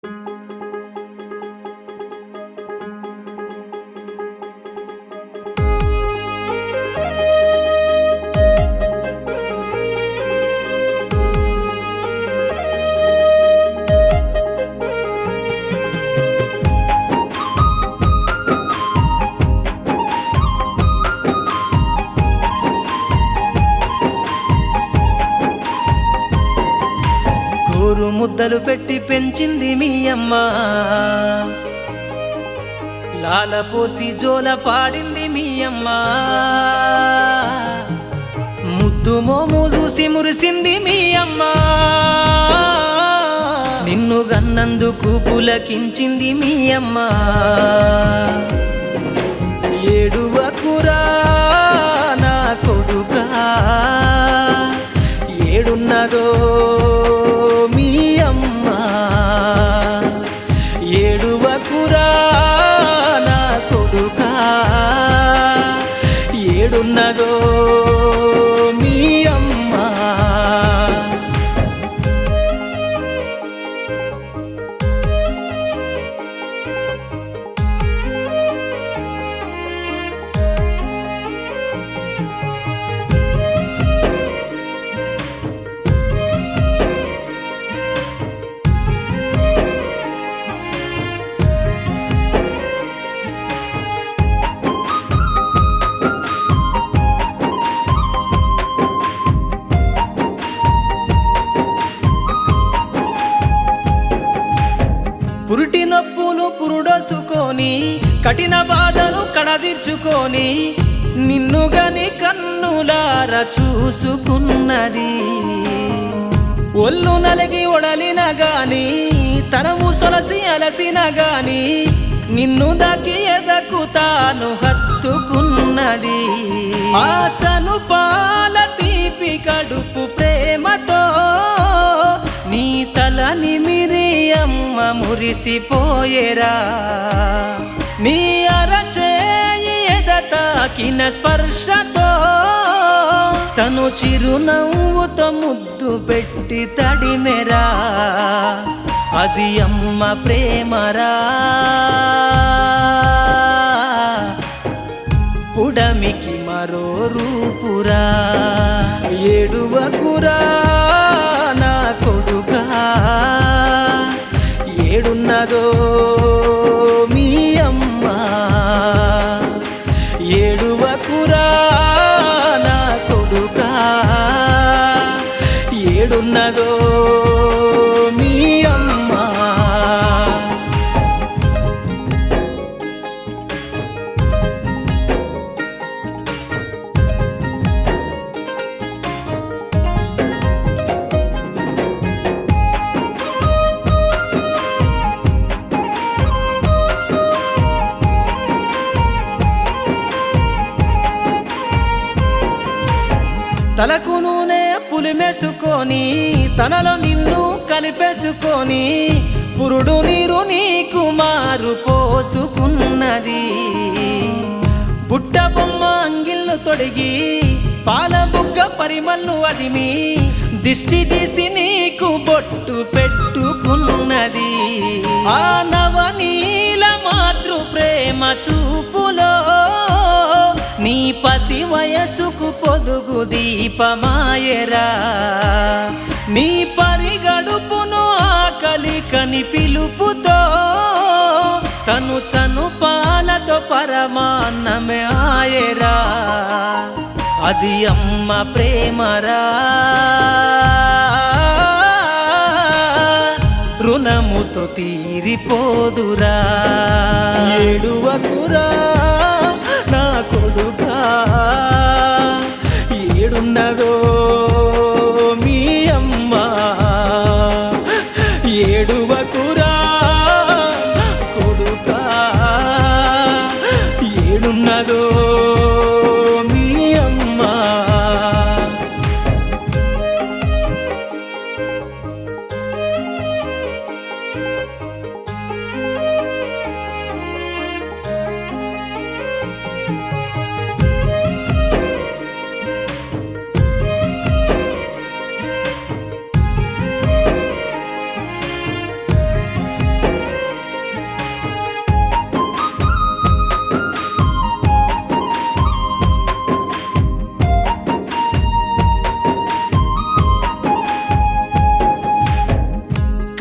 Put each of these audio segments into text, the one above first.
గోరు ముద్దలు పెట్టి పెంచింది మీ అమ్మ లాల పోసి జోల పాడింది మీ అమ్మ ముద్దు మోము చూసి మురిసింది మీ అమ్మ నిన్ను గన్నందుకు పులకించింది మీ అమ్మ ఏడువకురా నా కొడుకా ఏడున్నదో మీ అమ్మ ఏడువకురా నా కొడుకా ఏడున్నదో మీ అమ్మ పురిటి నొప్పులు పురుడోసుకొని కఠిన బాధలు కడదీర్చుకొని నిన్ను గని కన్నులార చూసుకున్నది ఒళ్ళు నలిగి ఒడలిన గాని తనము సొలసి అలసిన గాని నిన్ను దాకి ఎదకు తాను హత్తుకున్నది ఆ చను పాల తీపి కడుపు ప్రేమతో నీ తలని మిరి అమ్మ మురిసిపోయేరా నీ అరచేయి ఎదతాకిన స్పర్శతో తను చిరునవ్వుతో ముద్దు పెట్టి తడిమెరా అది అమ్మ ప్రేమరా పుడమికి మరో రూపురా ఏడువకురా నా కొడుకా ఏడున్నదో మీ అమ్మ ఏడువకురా నా కొడుకా ఏడున్నదో మీ అమ్మ తలకు నూనె పులిమేసుకొని తనలో నిన్ను కలిపేసుకొని పురుడు నీరు నీకు మారు పోసుకున్నది బుట్ట బొమ్మ అంగిళ్ళు తొడిగి పాల బుగ్గ పరిమళ్ళు అదిమి దిష్టి తీసి నీకు బొట్టు పెట్టుకున్నది ఆ నవనీల మాతృ ప్రేమ చూపులో నీ పసి వయసుకు పొదుగు దీపమాయరా నీ పరిగడుపును ఆకలి కని పిలుపుతో తను చను పాలతో పరమాన్నమే ఆయరా అది అమ్మ ప్రేమరా రుణముతో తీరిపోదురా ఏడువకురా నా కొడుకా ఏడున్నదో మీ అమ్మ ఏడువకురా కొడుకా ఏడున్నదో మీ అమ్మ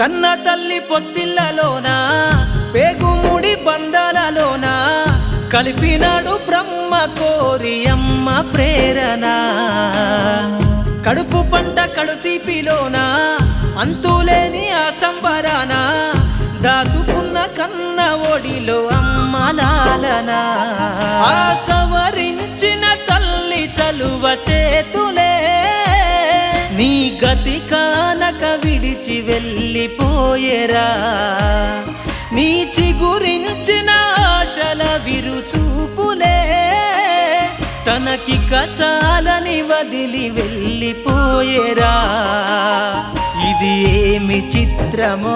కన్న తల్లి పొత్తిళ్ళలోన పేగుముడి బంధాలలోన కలిపినాడు బ్రహ్మ కోరి అమ్మ ప్రేరణ కడుపు పంట కడుతీపిలోన అంతులేని ఆ సంబరాన దాసుకున్న కన్న ఒడిలో అమ్మ లాలన ఆ సవరించిన తల్లి చలువ చేతులే నీ గతి కానక విడిచి వెళ్ళిపోయేరా నీ చిగురించిన ఆశల విరుచూపులే తనకి కచాలని వదిలి వెళ్ళిపోయేరా ఇది ఏమి చిత్రమో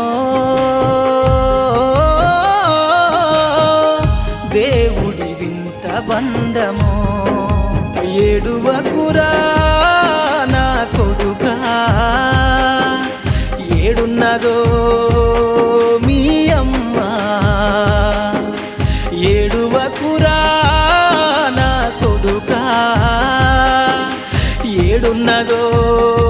దేవుడి వింత బంధమో ఏడువకురా నా కొడుకా ఏడున్నదో మీ అమ్మ ఏడువకురా నా కొడుకా ఏడున్నదో